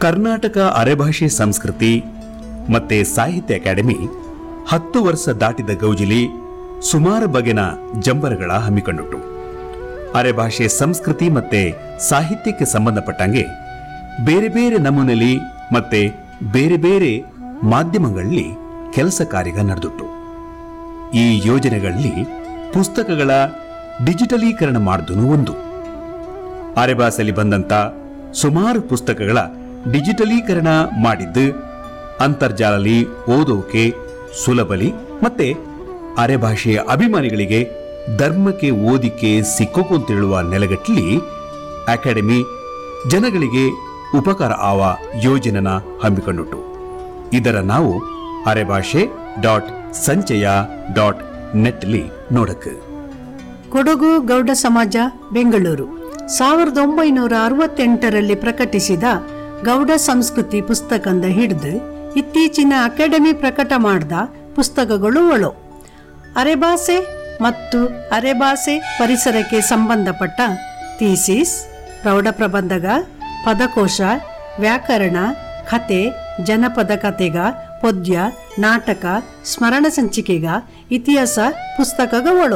ಕರ್ನಾಟಕ ಅರೆಭಾಷೆ ಸಂಸ್ಕೃತಿ ಮತ್ತೆ ಸಾಹಿತ್ಯ ಅಕಾಡೆಮಿ ಹತ್ತು ವರ್ಷ ದಾಟಿದ ಗೌಜಿಲಿ ಸುಮಾರು ಬಗೆನ ಜಂಬರಗಳ ಹಮ್ಮಿಕೊಂಡಿಟ್ಟು ಅರೆಭಾಷೆ ಸಂಸ್ಕೃತಿ ಮತ್ತೆ ಸಾಹಿತ್ಯಕ್ಕೆ ಸಂಬಂಧಪಟ್ಟಂಗೆ ಬೇರೆ ಬೇರೆ ನಮೂನೆಲಿ ಮತ್ತೆ ಬೇರೆ ಬೇರೆ ಮಾಧ್ಯಮಗಳಲ್ಲಿ ಕೆಲಸ ಕಾರ್ಯ ನಡೆದುಟ್ಟು ಈ ಯೋಜನೆಗಳಲ್ಲಿ ಪುಸ್ತಕಗಳ ಡಿಜಿಟಲೀಕರಣ ಮಾಡಿದನು ಒಂದು ಅರೆಬಾಸಲ್ಲಿ ಬಂದಂತ ಸುಮಾರು ಪುಸ್ತಕಗಳ ಡಿಜಿಟಲೀಕರಣ ಮಾಡಿದ್ದು ಅಂತರ್ಜಾಲದಲ್ಲಿ ಓದೋಕೆ ಸುಲಭಲಿ ಮತ್ತೆ ಅರೆಭಾಷೆಯ ಅಭಿಮಾನಿಗಳಿಗೆ ಧರ್ಮಕ್ಕೆ ಓದಿಕೆ ಸಿಕ್ಕೋಕೊಂತೇಳುವ ನೆಲೆಗಟ್ಟಲಿ ಅಕಾಡೆಮಿ ಜನಗಳಿಗೆ ಉಪಕಾರ ಆವ ಯೋಜನೆನ ಹಮ್ಮಿಕೊಂಡುಂಟು ಇದರ ನಾವು ಅರೆಭಾಷೆ ಡಾಟ್ ಸಂಚಯ ಡಾಟ್ ನೆಟ್ಲಿ ನೋಡಕ್ಕೆ ಕೊಡಗು ಗೌಡ ಸಮಾಜ ಬೆಂಗಳೂರು ಸಾವಿರದ ಒಂಬೈನೂರ ಅರವತ್ತೆಂಟರಲ್ಲಿ ಪ್ರಕಟಿಸಿದ ಗೌಡ ಸಂಸ್ಕೃತಿ ಪುಸ್ತಕಂದ ಹಿಡಿದು ಇತ್ತೀಚಿನ ಅಕಾಡೆಮಿ ಪ್ರಕಟ ಮಾಡಿದ ಪುಸ್ತಕಗಳು ಒಳು ಅರೆಭಾಷೆ ಮತ್ತು ಅರೆಭಾಷೆ ಪರಿಸರಕ್ಕೆ ಸಂಬಂಧಪಟ್ಟ ಥೀಸಿಸ್ ಪ್ರೌಢ ಪ್ರಬಂಧಗ ಪದಕೋಶ ವ್ಯಾಕರಣ ಕತೆ ಜನಪದ ಕತೆಗ ಪದ್ಯ ನಾಟಕ ಸ್ಮರಣ ಸಂಚಿಕೆಗ ಇತಿಹಾಸ ಪುಸ್ತಕಗಳು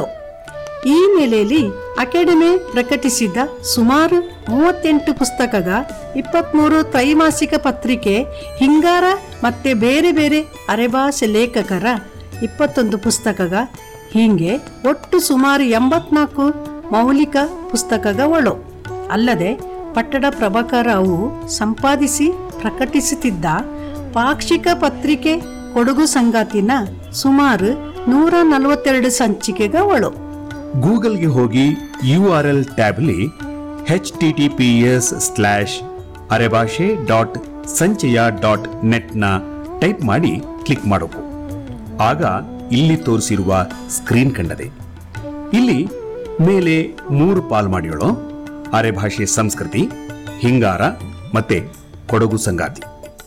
ಈ ನೆಲೆಯಲ್ಲಿ ಅಕಾಡೆಮಿ ಪ್ರಕಟಿಸಿದ ಸುಮಾರು ಮೂವತ್ತೆಂಟು ಪುಸ್ತಕಗ ಇಪ್ಪತ್ಮೂರು ತ್ರೈಮಾಸಿಕ ಪತ್ರಿಕೆ ಹಿಂಗಾರ ಮತ್ತೆ ಬೇರೆ ಬೇರೆ ಅರೆಭಾಷೆ ಲೇಖಕರ ಇಪ್ಪತ್ತೊಂದು ಪುಸ್ತಕಗ ಹೀಗೆ ಒಟ್ಟು ಸುಮಾರು ಎಂಬತ್ನಾಲ್ಕು ಮೌಲಿಕ ಪುಸ್ತಕಗಳು ಅಲ್ಲದೆ ಪಟ್ಟಣ ಪ್ರಭಾಕರ ಅವು ಸಂಪಾದಿಸಿ ಪ್ರಕಟಿಸುತ್ತಿದ್ದ ಪಾಕ್ಷಿಕ ಪತ್ರಿಕೆ ಕೊಡಗು ಸಂಗಾತಿನ ಸುಮಾರು ನೂರ ನಲವತ್ತೆರಡು ಸಂಚಿಕೆಗಳು ಗೂಗಲ್ಗೆ ಹೋಗಿ ಯು ಆರ್ ಎಲ್ ಟ್ಯಾಬ್ಲಿ H T T P S slash Arebhashe dot Sanchaya dot ನೆಟ್ನ ಟೈಪ್ ಮಾಡಿ ಕ್ಲಿಕ್ ಮಾಡಬೇಕು ಆಗ ಇಲ್ಲಿ ತೋರಿಸಿರುವ ಸ್ಕ್ರೀನ್ ಕಂಡದೆ ಇಲ್ಲಿ ಮೇಲೆ ಮೂರು ಪಾಲ್ ಮಾಡಿಯೋಳು ಅರೆಭಾಷೆ ಸಂಸ್ಕೃತಿ ಹಿಂಗಾರ ಮತ್ತೆ ಕೊಡಗು ಸಂಗಾತಿ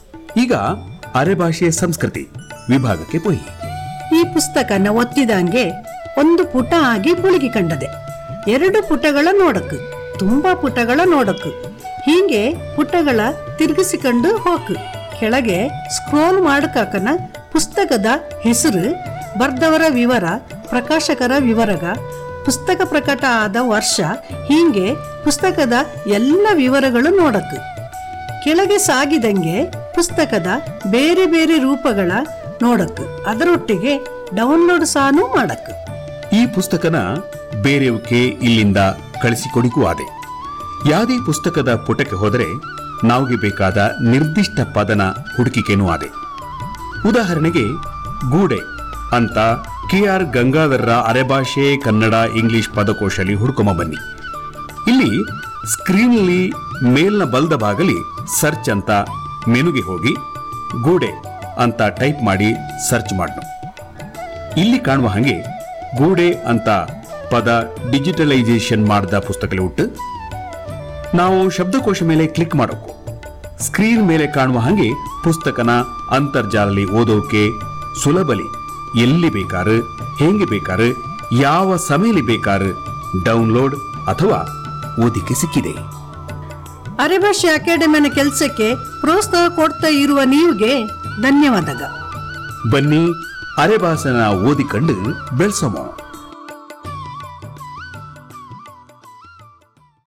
ಈಗ ಅರೆಭಾಷೆ ಸಂಸ್ಕೃತಿ ವಿಭಾಗಕ್ಕೆ ಪೋಯಿ ಈ ಪುಸ್ತಕನ ಒತ್ತಿದಂಗೆ ಒಂದು ಪುಟ ಆಗಿ ಮುಳುಗಿ ಕಂಡದೆ ಎರಡು ಪುಟಗಳ ನೋಡಕ್ಕು ತುಂಬಾ ಪುಟಗಳ ನೋಡಕ್ಕು ಹೀಗೆ ಪುಟಗಳ ತಿರುಗಿಸಿಕೊಂಡು ಹೋಕು ಕೆಳಗೆ ಸ್ಕ್ರೋಲ್ ಮಾಡಕಾಕನ ಪುಸ್ತಕದ ಹೆಸರು ಬರ್ದವರ ವಿವರ ಪ್ರಕಾಶಕರ ವಿವರಗ ಪುಸ್ತಕ ಪ್ರಕಟ ಆದ ವರ್ಷ ಹೀಗೆ ಪುಸ್ತಕದ ಎಲ್ಲ ವಿವರಗಳು ನೋಡಕ್ಕು ಕೆಳಗೆ ಸಾಗಿದಂಗೆ ಪುಸ್ತಕದ ಬೇರೆ ಬೇರೆ ರೂಪಗಳ ನೋಡಕ್ಕು ಅದರೊಟ್ಟಿಗೆ ಡೌನ್ಲೋಡ್ ಸಾನು ಮಾಡಕ್ಕು ಈ ಪುಸ್ತಕನ ಬೇರೆಯವಕ್ಕೆ ಇಲ್ಲಿಂದ ಕಳಿಸಿಕೊಡಿಗೂ ಆದೆ ಯಾವುದೇ ಪುಸ್ತಕದ ಪುಟಕ್ಕೆ ಹೋದರೆ ನಾವಿಗೆ ಬೇಕಾದ ನಿರ್ದಿಷ್ಟ ಪದನ ಹುಡುಕಿಕೆನೂ ಆದೆ ಉದಾಹರಣೆಗೆ ಗೂಡೆ ಅಂತ ಕೆ ಆರ್ ಗಂಗಾಧರ್ರ ಅರೆಭಾಷೆ ಕನ್ನಡ ಇಂಗ್ಲಿಷ್ ಪದಕೋಶಲಿ ಹುಡ್ಕೊಂಬ ಬನ್ನಿ ಇಲ್ಲಿ ಸ್ಕ್ರೀನ್ಲಿ ಮೇಲ್ನ ಬಲ್ದ ಭಾಗಲಿ ಸರ್ಚ್ ಅಂತ ಮೆನುಗೆ ಹೋಗಿ ಗೂಡೆ ಅಂತ ಟೈಪ್ ಮಾಡಿ ಸರ್ಚ್ ಮಾಡೋಣ ಇಲ್ಲಿ ಕಾಣುವ ಹಾಗೆ ಗೂಡೆ ಅಂತ ಪದ ಡಿಜಿಟಲೈಸೇಷನ್ ಮಾಡಿದ ಪುಸ್ತಕಗಳು ಉಂಟು ನಾವು ಶಬ್ದಕೋಶ ಮೇಲೆ ಕ್ಲಿಕ್ ಮಾಡೋಕು ಸ್ಕ್ರೀನ್ ಮೇಲೆ ಕಾಣುವ ಹಾಗೆ ಪುಸ್ತಕನ ಅಂತರ್ಜಾಲದಲ್ಲಿ ಓದೋಕೆ ಸುಲಭಲಿ ಎಲ್ಲಿ ಬೇಕಾರು ಹೆಂಗೆ ಬೇಕಾರು ಯಾವ ಸಮಯಲಿ ಬೇಕಾರು ಡೌನ್ಲೋಡ್ ಅಥವಾ ಓದಿಕೆ ಸಿಕ್ಕಿದೆ ಅರೆಭಾಷೆ ಅಕಾಡೆಮಿನ ಕೆಲಸಕ್ಕೆ ಪ್ರೋತ್ಸಾಹ ಕೊಡ್ತಾ ಇರುವ ನೀವುಗೆ ಧನ್ಯವಾದಗ ಬನ್ನಿ ಅರೆಭಾಸನ ಓದಿಕೊಂಡು ಬೆಳೆಸೋಮ